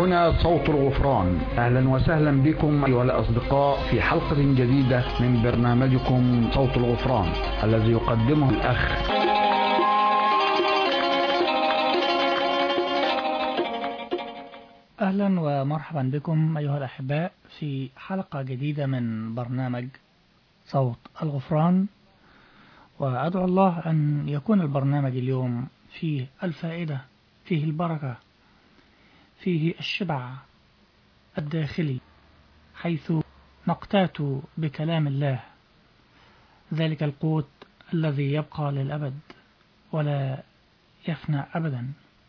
هنا صوت الغفران أهلا وسهلا بكم أيها الأصدقاء في حلقة جديدة من برنامجكم صوت الغفران الذي يقدمه الأخ أهلا ومرحبا بكم أيها الأحباء في حلقة جديدة من برنامج صوت الغفران وأدعو الله أن يكون البرنامج اليوم فيه الفائدة فيه البركة فيه الشبع الداخلي حيث نقتات بكلام الله ذلك القوت الذي يبقى للأبد ولا يفنى أبدا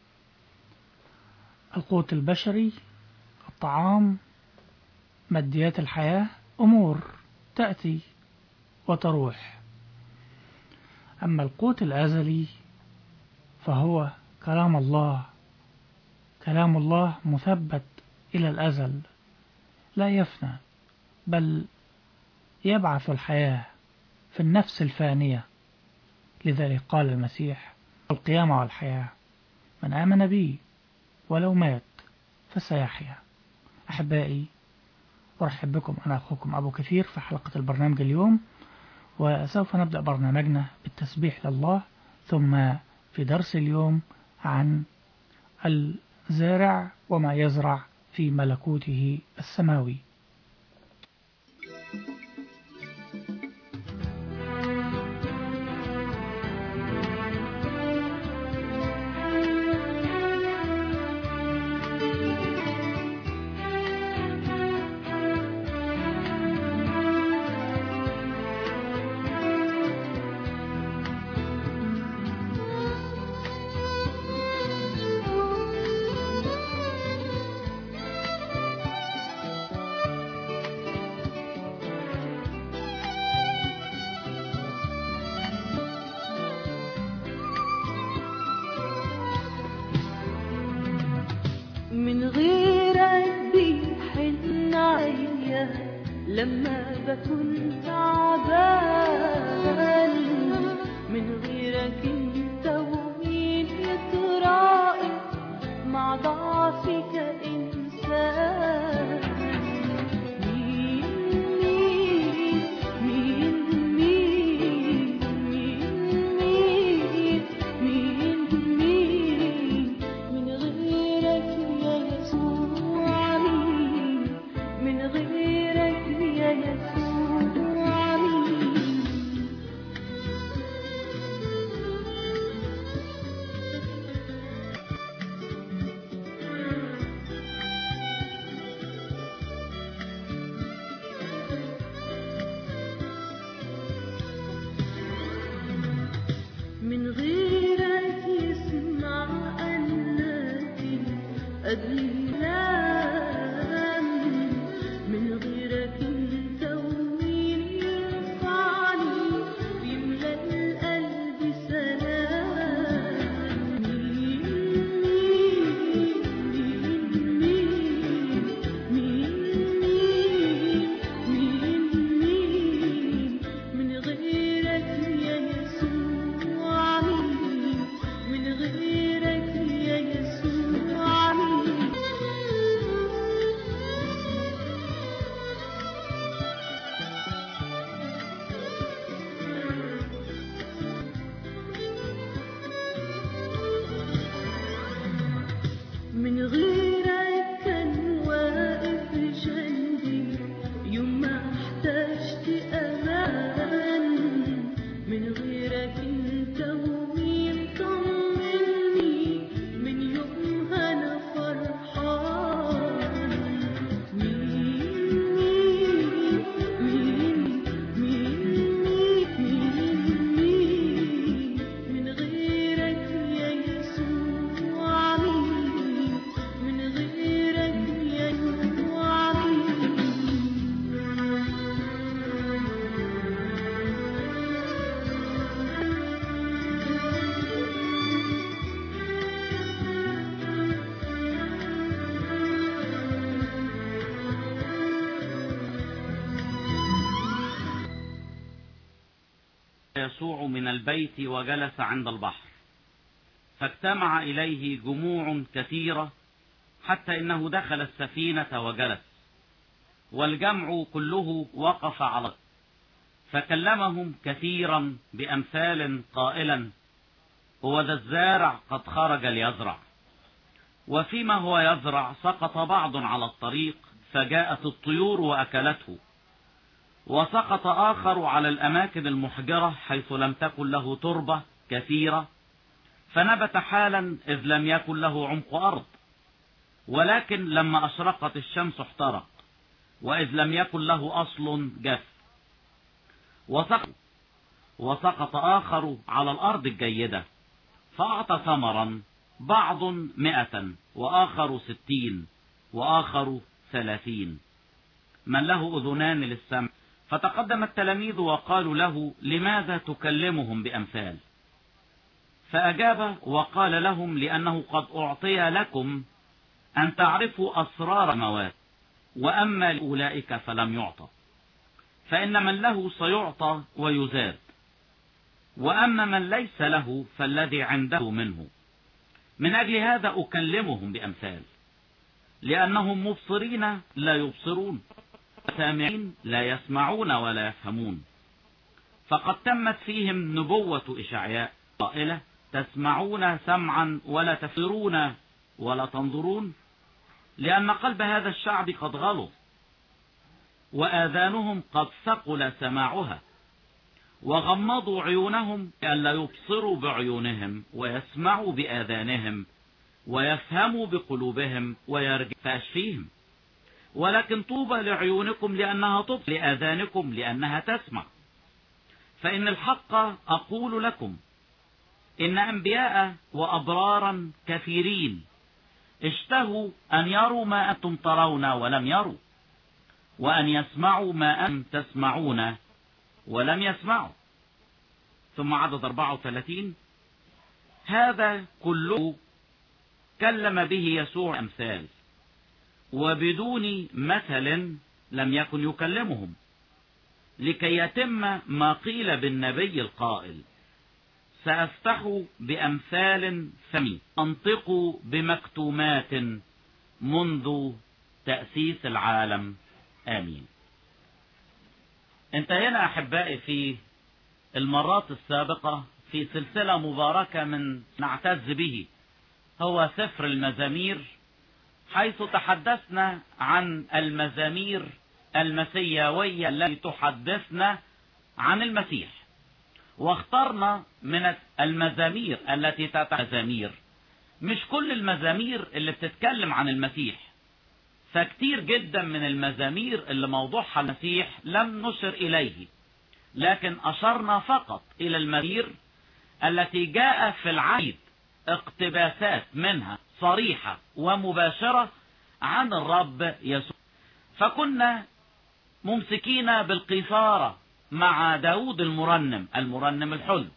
القوت البشري الطعام ماديات الحياة أمور تأتي وتروح أما القوت الأزلي فهو كلام الله كلام الله مثبت إلى الأزل لا يفنى بل يبعث الحياة في النفس الفانية لذلك قال المسيح القيامة والحياة من آمن بي ولو مات فسيحيا أحبائي أرحب بكم أنا أخوكم أبو كثير في حلقة البرنامج اليوم وسوف نبدأ برنامجنا بالتسبيح لله ثم في درس اليوم عن الزارع وما يزرع في ملكوته السماوي من غيرك بيحن عليا لما بكون تعبان من غيرك انت ومين يتراقب مع ضعفي كإنسان مين مين مين مين مين مين مين من غيرك يا يسوع مين من غيرك يا يسوع مين من غيرك يسمع أناتي أدلان من غيرك انت ومين يرفعني يملى القلب سلام مين مين مين مين مين من غيرك يا يسوع مين من غيرك يا يسوع مين من غيرك كان واقف جنبي يوم ما احتجت امان من غيرك انت ومين طمني من يومها انا فرحان مين مين مين مين مين من غيرك يا يسوع مين من غيرك يا يسوع مين يسوع من البيت وجلس عند البحر فاجتمع إليه جموع كثيرة حتى إنه دخل السفينة وجلس والجمع كله وقف على فكلمهم كثيرا بأمثال قائلا هو ذا الزارع قد خرج ليزرع وفيما هو يزرع سقط بعض على الطريق فجاءت الطيور وأكلته وسقط آخر على الأماكن المحجرة حيث لم تكن له تربة كثيرة فنبت حالا إذ لم يكن له عمق أرض ولكن لما أشرقت الشمس احترق وإذ لم يكن له أصل جف وسقط وسقط آخر على الأرض الجيدة فأعطى ثمرا بعض مئة وآخر ستين وآخر ثلاثين من له أذنان للسمع فتقدم التلاميذ وقالوا له لماذا تكلمهم بأمثال فأجاب وقال لهم لأنه قد أعطي لكم أن تعرفوا أسرار المواد وأما لأولئك فلم يعطى فإن من له سيعطى ويزاد وأما من ليس له فالذي عنده منه من أجل هذا أكلمهم بأمثال لأنهم مبصرين لا يبصرون سامعين لا يسمعون ولا يفهمون فقد تمت فيهم نبوة إشعياء قائلة تسمعون سمعا ولا تفسرون ولا تنظرون لأن قلب هذا الشعب قد غلظ وآذانهم قد ثقل سماعها وغمضوا عيونهم لئلا يبصروا بعيونهم ويسمعوا بآذانهم ويفهموا بقلوبهم ويرجع فأشفيهم ولكن طوبى لعيونكم لأنها طب لآذانكم لأنها تسمع فإن الحق أقول لكم إن أنبياء وأبرارا كثيرين اشتهوا أن يروا ما أنتم ترون ولم يروا وأن يسمعوا ما أنتم تسمعون ولم يسمعوا ثم عدد 34 هذا كله كلم به يسوع أمثال وبدون مثل لم يكن يكلمهم لكي يتم ما قيل بالنبي القائل سأفتح بأمثال فمي أنطق بمكتومات منذ تأسيس العالم آمين انتهينا أحبائي في المرات السابقة في سلسلة مباركة من نعتز به هو سفر المزامير حيث تحدثنا عن المزامير المسيوية التي تحدثنا عن المسيح واخترنا من المزامير التي تتمزامير مش كل المزامير اللي بتتكلم عن المسيح فكتير جدا من المزامير اللي موضوعها المسيح لم نشر إليه لكن أشرنا فقط إلى المزامير التي جاء في العيد اقتباسات منها صريحة ومباشرة عن الرب يسوع فكنا ممسكين بالقيثارة مع داود المرنم المرنم الحلم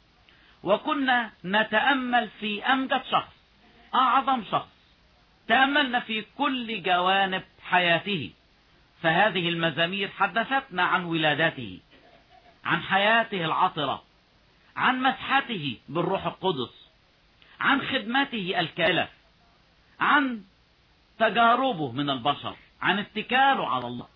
وكنا نتأمل في أمجد شخص أعظم شخص تأملنا في كل جوانب حياته فهذه المزامير حدثتنا عن ولادته عن حياته العطرة عن مسحته بالروح القدس عن خدمته الكاملة عن تجاربه من البشر عن اتكاله على الله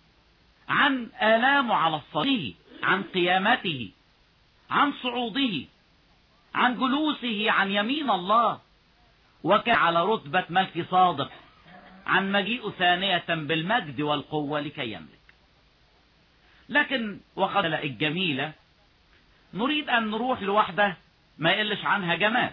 عن آلامه على الصليب عن قيامته عن صعوده عن جلوسه عن يمين الله وكان على رتبة ملك صادق عن مجيء ثانية بالمجد والقوة لكي يملك لكن وقد الجميلة نريد أن نروح لوحدة ما يقلش عنها جمال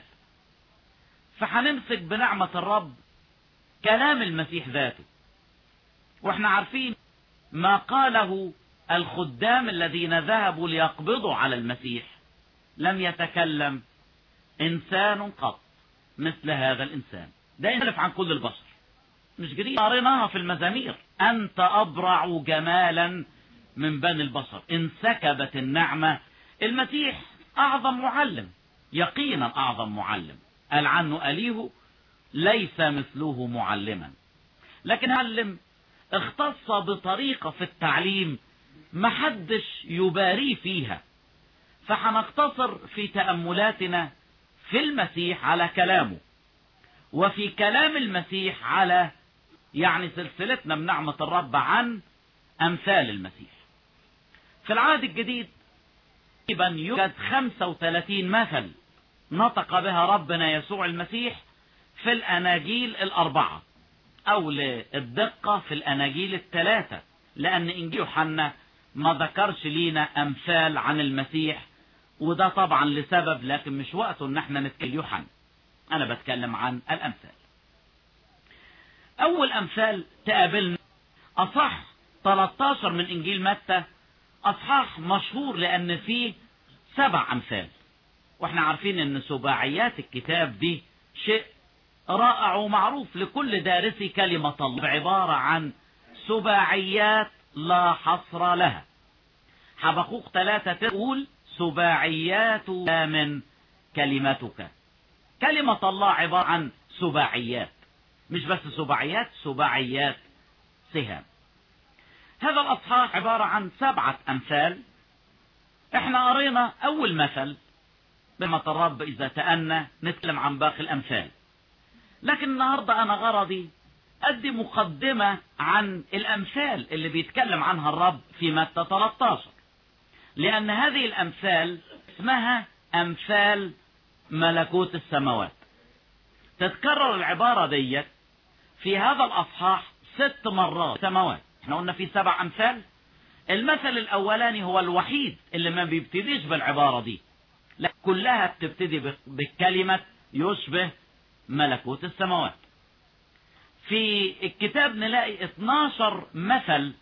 فهنمسك بنعمة الرب كلام المسيح ذاته واحنا عارفين ما قاله الخدام الذين ذهبوا ليقبضوا على المسيح لم يتكلم إنسان قط مثل هذا الإنسان ده يختلف عن كل البشر مش جديد قريناها في المزامير أنت أبرع جمالا من بني البشر انسكبت النعمة المسيح أعظم معلم يقينا أعظم معلم قال عنه أليه ليس مثله معلما لكن معلم اختص بطريقة في التعليم محدش يباريه فيها فحنقتصر في تأملاتنا في المسيح على كلامه وفي كلام المسيح على يعني سلسلتنا من نعمة الرب عن أمثال المسيح في العهد الجديد تقريبا يوجد 35 مثل نطق بها ربنا يسوع المسيح في الأناجيل الأربعة أو للدقة في الأناجيل الثلاثة لأن إنجيل يوحنا ما ذكرش لينا أمثال عن المسيح وده طبعا لسبب لكن مش وقته إن احنا نتكلم يوحنا أنا بتكلم عن الأمثال أول أمثال تقابلنا أصح 13 من إنجيل متى أصحاح مشهور لأن فيه سبع أمثال واحنا عارفين ان سباعيات الكتاب دي شيء رائع ومعروف لكل دارسي كلمة الله عبارة عن سباعيات لا حصر لها حبقوق ثلاثة تقول سباعيات من كلمتك كلمة الله عبارة عن سباعيات مش بس سباعيات سباعيات سهام هذا الأصحاح عبارة عن سبعة أمثال احنا قرينا أول مثل بما الرب إذا تأنى نتكلم عن باقي الأمثال لكن النهاردة أنا غرضي أدي مقدمة عن الأمثال اللي بيتكلم عنها الرب في متى 13 لأن هذه الأمثال اسمها أمثال ملكوت السماوات تتكرر العبارة ديت في هذا الأصحاح ست مرات سماوات احنا قلنا في سبع أمثال المثل الأولاني هو الوحيد اللي ما بيبتديش بالعبارة دي لا كلها بتبتدي بكلمة يشبه ملكوت السماوات في الكتاب نلاقي 12 مثل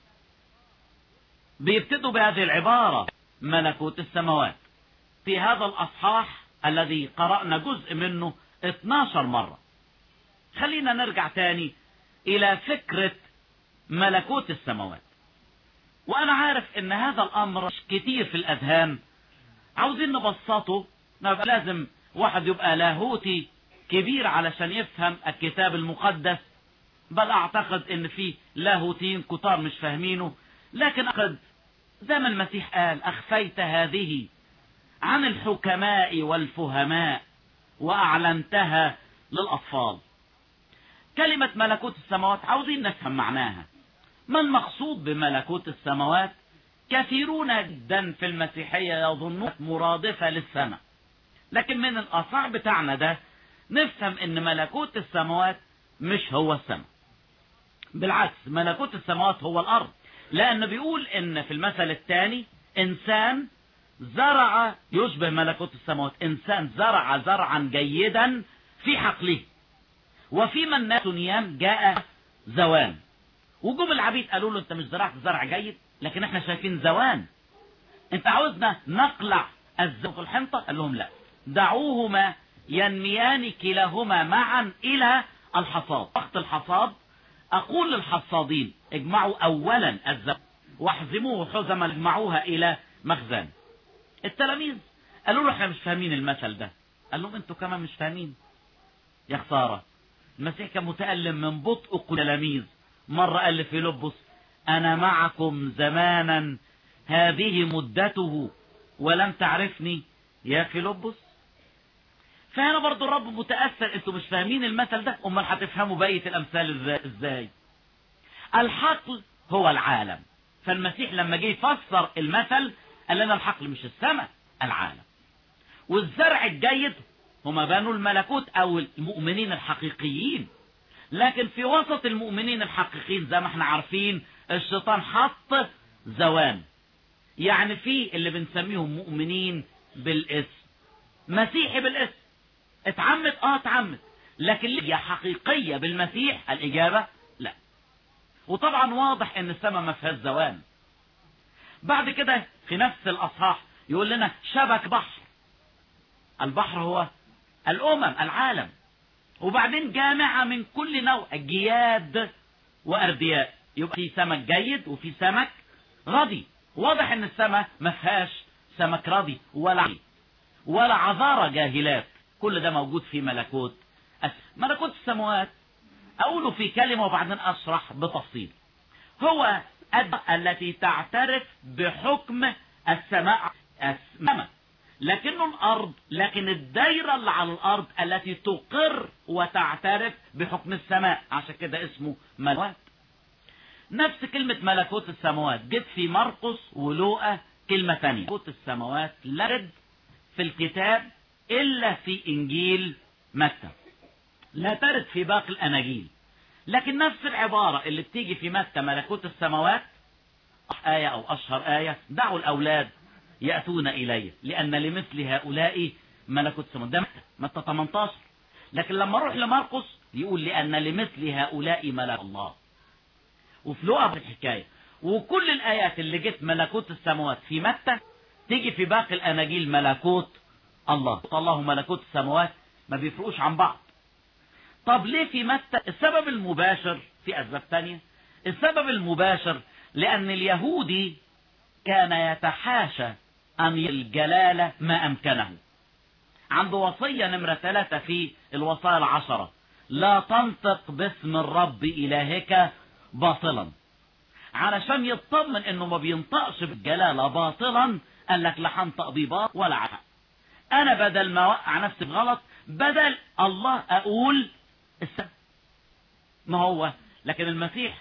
بيبتدوا بهذه العبارة ملكوت السماوات في هذا الأصحاح الذي قرأنا جزء منه 12 مرة خلينا نرجع تاني إلى فكرة ملكوت السماوات وأنا عارف إن هذا الأمر كتير في الأذهان عاوزين نبسطه ما يبقى لازم واحد يبقى لاهوتي كبير علشان يفهم الكتاب المقدس بل اعتقد ان في لاهوتيين كتار مش فاهمينه لكن اعتقد زي ما المسيح قال اخفيت هذه عن الحكماء والفهماء واعلنتها للاطفال كلمة ملكوت السماوات عاوزين نفهم معناها ما المقصود بملكوت السماوات كثيرون جدا في المسيحية يظنون مرادفة للسماء لكن من الأصح بتاعنا ده نفهم ان ملكوت السماوات مش هو السماء بالعكس ملكوت السماوات هو الأرض لأنه بيقول ان في المثل الثاني إنسان زرع يشبه ملكوت السماوات إنسان زرع زرعا جيدا في حقله وفيما الناس نيام جاء زوان وجم العبيد قالوا له انت مش زرعت زرع جيد لكن احنا شايفين زوان انت عاوزنا نقلع الزوق في الحنطة قال لهم لا دعوهما ينميان كلاهما معا الى الحصاد وقت الحصاد اقول للحصادين اجمعوا اولا الزوق واحزموه حزما اجمعوها الى مخزن التلاميذ قالوا له احنا مش فاهمين المثل ده قال لهم انتوا كمان مش فاهمين يا خسارة المسيح كان متألم من بطء التلاميذ مرة قال لفيلبس أنا معكم زمانا هذه مدته ولم تعرفني يا فيلبس فهنا برضو الرب متأثر انتوا مش فاهمين المثل ده امال هتفهموا بقية الامثال ازاي الحقل هو العالم فالمسيح لما جه يفسر المثل قال لنا الحقل مش السماء العالم والزرع الجيد هما بنو الملكوت او المؤمنين الحقيقيين لكن في وسط المؤمنين الحقيقيين زي ما احنا عارفين الشيطان حط زوان يعني في اللي بنسميهم مؤمنين بالاسم مسيحي بالاسم اتعمد اه اتعمد لكن هي حقيقية بالمسيح الاجابة لا وطبعا واضح ان السماء ما فيهاش زوان بعد كده في نفس الاصحاح يقول لنا شبك بحر البحر هو الامم العالم وبعدين جامعة من كل نوع جياد واردياء يبقى في سمك جيد وفي سمك ردي واضح ان السماء ما فيهاش سمك ردي ولا عي ولا عذارى جاهلات كل ده موجود في ملكوت ملكوت السماوات اقوله في كلمة وبعدين اشرح بتفصيل هو التي تعترف بحكم السماء السماء لكنه الأرض لكن الدايرة اللي على الأرض التي تقر وتعترف بحكم السماء عشان كده اسمه ملكوت نفس كلمة ملكوت السماوات جت في مرقس ولوقا كلمة ثانية ملكوت السماوات لا ترد في الكتاب إلا في إنجيل متى لا ترد في باقي الأناجيل لكن نفس العبارة اللي بتيجي في متى ملكوت السماوات آية أو أشهر آية دعوا الأولاد يأتون إلي لأن لمثل هؤلاء ملكوت السماوات ده متى متى 18 لكن لما أروح لمرقس يقول لأن لمثل هؤلاء ملك الله وفي لقا في الحكاية وكل الآيات اللي جت ملكوت السماوات في متى تيجي في باقي الأناجيل ملكوت الله الله ملكوت السماوات ما بيفرقوش عن بعض طب ليه في متى السبب المباشر في أسباب تانية السبب المباشر لأن اليهودي كان يتحاشى أن الجلالة ما أمكنه عنده وصية نمرة ثلاثة في الوصايا العشرة لا تنطق باسم الرب إلهك باطلا علشان يطمن انه ما بينطقش بالجلالة باطلا قال لك لا هنطق بيه باطل ولا عقل انا بدل ما اوقع نفسي في غلط بدل الله اقول السبب ما هو لكن المسيح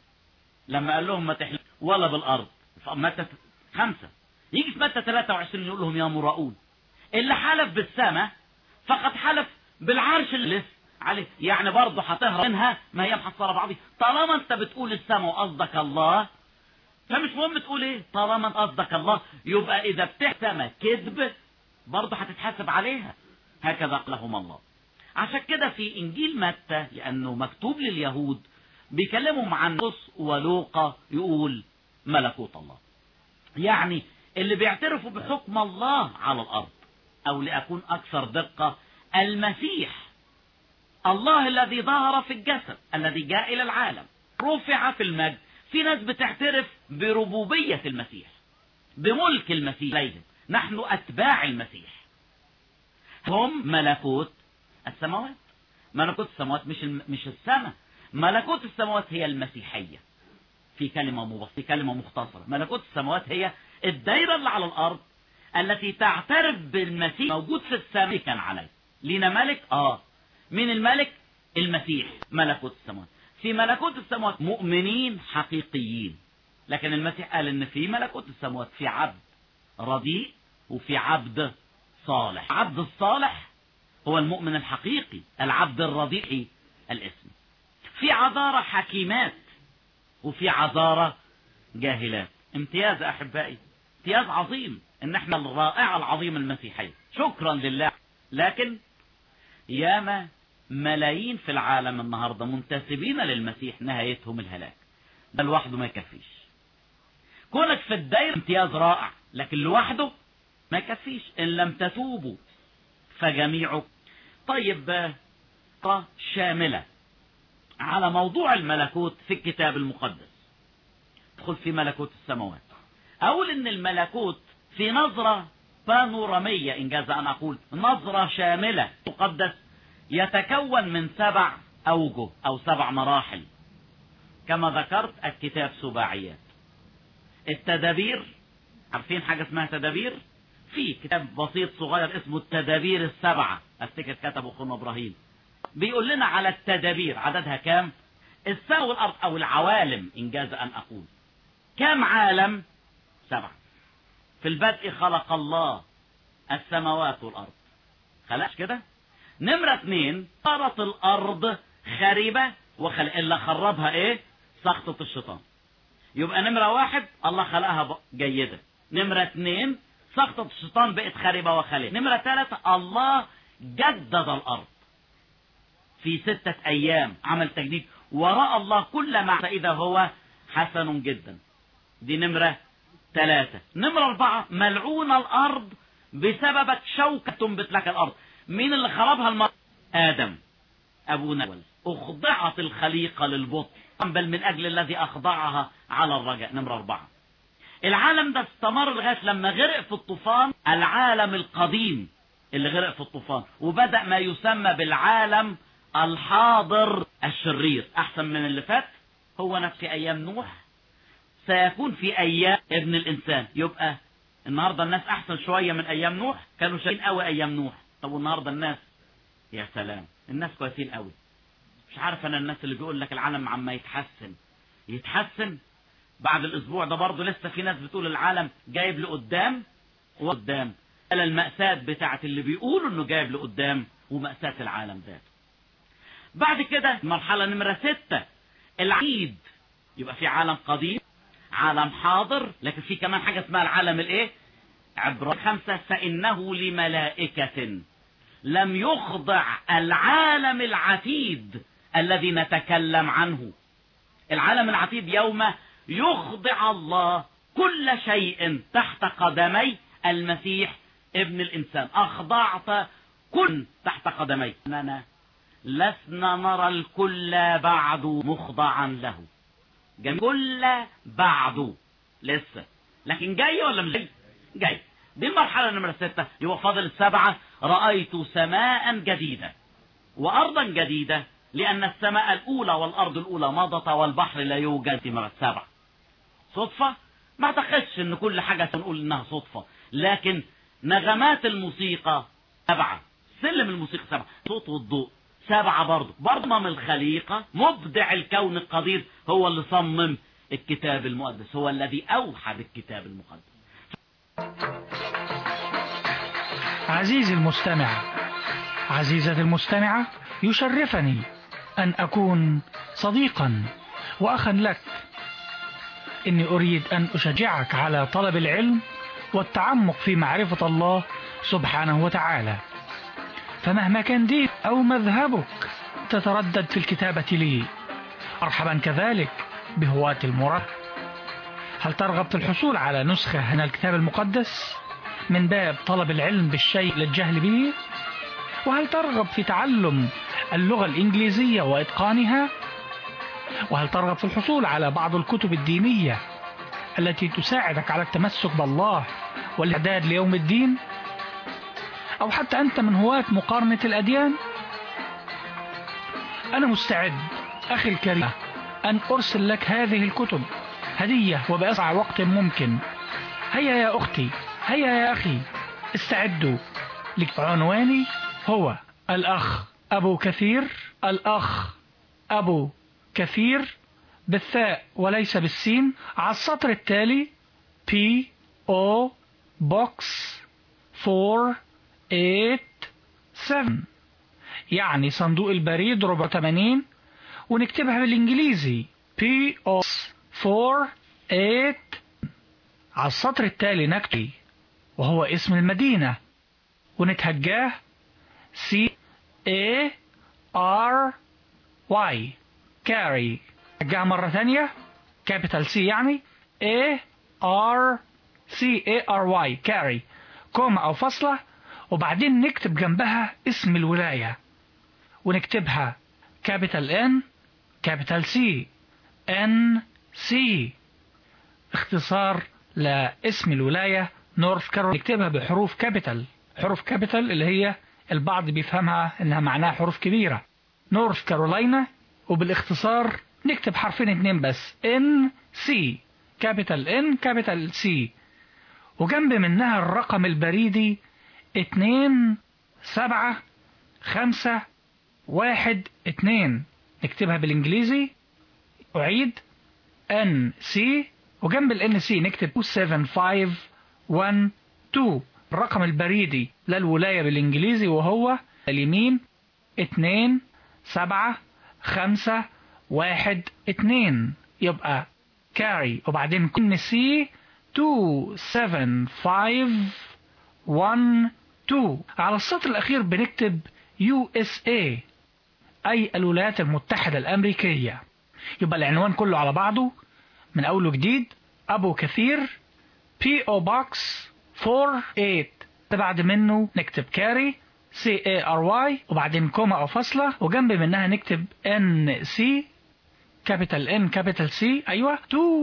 لما قال لهم ما تحلف ولا بالارض متى خمسة يجي في متى 23 يقول لهم يا مراؤون اللي حلف بالسماء فقد حلف بالعرش اللي لسه عليه يعني برضه هتهرب منها ما هي محصله بعضي طالما انت بتقول السماء وقصدك الله فمش مهم تقول ايه طالما قصدك الله يبقى اذا بتحتمى كذب برضه هتتحاسب عليها هكذا قالهم الله عشان كده في انجيل متى لانه مكتوب لليهود بيكلمهم عن نص ولوقا يقول ملكوت الله يعني اللي بيعترفوا بحكم الله على الارض او لاكون اكثر دقه المسيح الله الذي ظهر في الجسد الذي جاء الى العالم رفع في المجد في ناس بتعترف بربوبيه المسيح بملك المسيح عليهم نحن اتباع المسيح هم ملكوت السماوات ملكوت السماوات مش الم... مش السماء ملكوت السماوات هي المسيحيه في كلمه مبسطه في كلمه مختصره ملكوت السماوات هي الدايره اللي على الارض التي تعترف بالمسيح موجود في السماء كان عليه لينا ملك اه من الملك المسيح ملكوت السماوات في ملكوت السماوات مؤمنين حقيقيين لكن المسيح قال ان في ملكوت السماوات في عبد رديء وفي عبد صالح عبد الصالح هو المؤمن الحقيقي العبد الرديء الاسم في عذارى حكيمات وفي عذارى جاهلات امتياز احبائي امتياز عظيم ان احنا الرائعة العظيمة المسيحية شكرا لله لكن ياما ملايين في العالم النهاردة منتسبين للمسيح نهايتهم الهلاك ده لوحده ما يكفيش كونك في الدايرة امتياز رائع لكن لوحده ما يكفيش ان لم تتوبوا فجميعه طيب شاملة على موضوع الملكوت في الكتاب المقدس ادخل في ملكوت السماوات اقول ان الملكوت في نظرة بانورامية ان جاز ان اقول نظرة شاملة تقدس يتكون من سبع اوجه او سبع مراحل كما ذكرت الكتاب سباعيات التدابير عارفين حاجة اسمها تدابير في كتاب بسيط صغير اسمه التدابير السبعة افتكر كتبه اخونا ابراهيم بيقول لنا على التدابير عددها كام السماء والارض او العوالم ان جاز ان اقول كم عالم سبعة في البدء خلق الله السماوات والارض خلقش كده نمرة اتنين صارت الارض خريبة وخلق اللي خربها ايه سخطة الشيطان يبقى نمرة واحد الله خلقها جيدة نمرة اتنين سخطة الشيطان بقت خريبة وخالية نمرة ثلاثة الله جدد الأرض في ستة أيام عمل تجديد ورأى الله كل ما فإذا هو حسن جدا دي نمرة ثلاثة نمرة أربعة ملعون الأرض بسببك شوكة تنبت لك الأرض مين اللي خربها المرض آدم أبونا أول أخضعت الخليقة للبطء بل من أجل الذي أخضعها على الرجاء نمرة أربعة العالم ده استمر لغاية لما غرق في الطوفان العالم القديم اللي غرق في الطوفان وبدأ ما يسمى بالعالم الحاضر الشرير أحسن من اللي فات هو نفس أيام نوح سيكون في أيام ابن الإنسان يبقى النهاردة الناس أحسن شوية من أيام نوح كانوا شايفين قوي أيام نوح طب والنهاردة الناس يا سلام الناس كويسين قوي مش عارف أنا الناس اللي بيقول لك العالم عما يتحسن يتحسن بعد الأسبوع ده برضه لسه في ناس بتقول العالم جايب لقدام وقدام على المأساة بتاعت اللي بيقولوا إنه جايب لقدام ومأساة العالم ذاته بعد كده المرحلة نمرة ستة العيد يبقى في عالم قديم عالم حاضر لكن في كمان حاجة اسمها العالم الايه عبران خمسة فإنه لملائكة لم يخضع العالم العتيد الذي نتكلم عنه العالم العتيد يوم يخضع الله كل شيء تحت قدمي المسيح ابن الإنسان أخضعت كل تحت قدمي أننا لسنا نرى الكل بعد مخضعا له جميل كل بعده لسه لكن جاي ولا مش جاي جاي دي المرحلة نمرة ستة يبقى فاضل السبعة رأيت سماء جديدة وأرضا جديدة لأن السماء الأولى والأرض الأولى مضت والبحر لا يوجد في مرة السبعة صدفة ما اعتقدش ان كل حاجة سنقول انها صدفة لكن نغمات الموسيقى سبعة سلم الموسيقى سبعة صوت والضوء سبعة برضه برضه من الخليقة مبدع الكون القدير هو اللي صمم الكتاب المقدس هو الذي أوحى بالكتاب المقدس عزيزي المستمع عزيزتي المستمعة يشرفني أن أكون صديقا وأخا لك إني أريد أن أشجعك على طلب العلم والتعمق في معرفة الله سبحانه وتعالى فمهما كان دينك أو مذهبك تتردد في الكتابة لي مرحبا كذلك بهواة المراد هل ترغب في الحصول على نسخة من الكتاب المقدس من باب طلب العلم بالشيء للجهل به وهل ترغب في تعلم اللغة الإنجليزية وإتقانها وهل ترغب في الحصول على بعض الكتب الدينية التي تساعدك على التمسك بالله والإعداد ليوم الدين أو حتى أنت من هواة مقارنة الأديان أنا مستعد أخي الكريم أن أرسل لك هذه الكتب هدية وبأسرع وقت ممكن هيا يا أختي هيا يا أخي استعدوا عنواني هو الأخ أبو كثير الأخ أبو كثير بالثاء وليس بالسين على السطر التالي P O Box 487 يعني صندوق البريد 480 ونكتبها بالإنجليزي P O 48 على السطر التالي نكتب وهو اسم المدينة ونتهجاه C A R Y كاري رجعها مرة ثانية كابيتال سي يعني A R C A R Y كاري كوما أو فاصلة وبعدين نكتب جنبها اسم الولاية ونكتبها كابيتال N كابيتال سي N C اختصار لاسم الولاية نورث كارولينا نكتبها بحروف كابيتال حروف كابيتال اللي هي البعض بيفهمها انها معناها حروف كبيرة نورث كارولاينا وبالاختصار نكتب حرفين اتنين بس ان سي كابيتال ان كابيتال سي وجنب منها الرقم البريدي اتنين سبعة خمسة واحد اتنين نكتبها بالانجليزي اعيد ان سي وجنب الان سي نكتب 27512 الرقم البريدي للولاية بالانجليزي وهو اليمين اتنين سبعة خمسة واحد اتنين يبقى كاري وبعدين كن سي تو سفن فايف ون تو على السطر الأخير بنكتب يو اس اي أي الولايات المتحدة الأمريكية يبقى العنوان كله على بعضه من أول وجديد أبو كثير بي او بوكس 48 بعد منه نكتب كاري سي اي ار واي وبعدين كوما او فاصله وجنب منها نكتب ان سي كابيتال ان كابيتال سي ايوه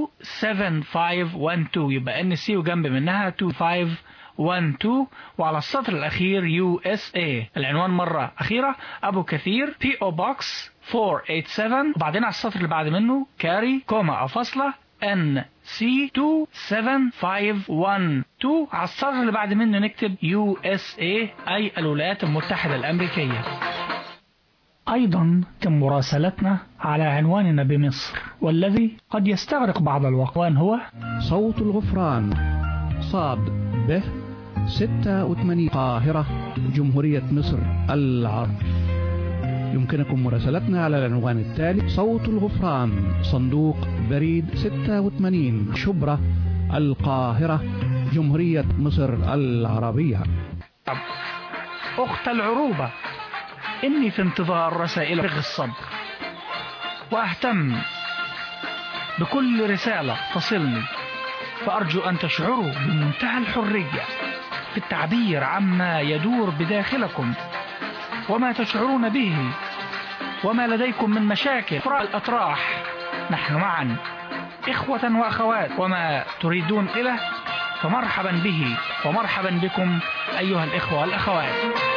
27512 يبقى ان سي وجنب منها 2512 وعلى السطر الاخير يو اس اي العنوان مره اخيره ابو كثير بي او بوكس 487 وبعدين على السطر اللي بعد منه كاري كوما او فاصله ان C27512 على الصر اللي بعد منه نكتب USA أي الولايات المتحدة الأمريكية أيضا تم مراسلتنا على عنواننا بمصر والذي قد يستغرق بعض الوقت وان هو صوت الغفران صاد به 86 قاهرة جمهورية مصر العرب يمكنكم مراسلتنا على العنوان التالي صوت الغفران صندوق بريد 86 شبرة القاهرة جمهورية مصر العربية أخت العروبة إني في انتظار رسائل رغ الصبر وأهتم بكل رسالة تصلني فأرجو أن تشعروا بمنتهى الحرية في التعبير عما يدور بداخلكم وما تشعرون به وما لديكم من مشاكل فرع الأطراح نحن معا إخوة وأخوات وما تريدون إله فمرحبا به ومرحبا بكم أيها الإخوة والأخوات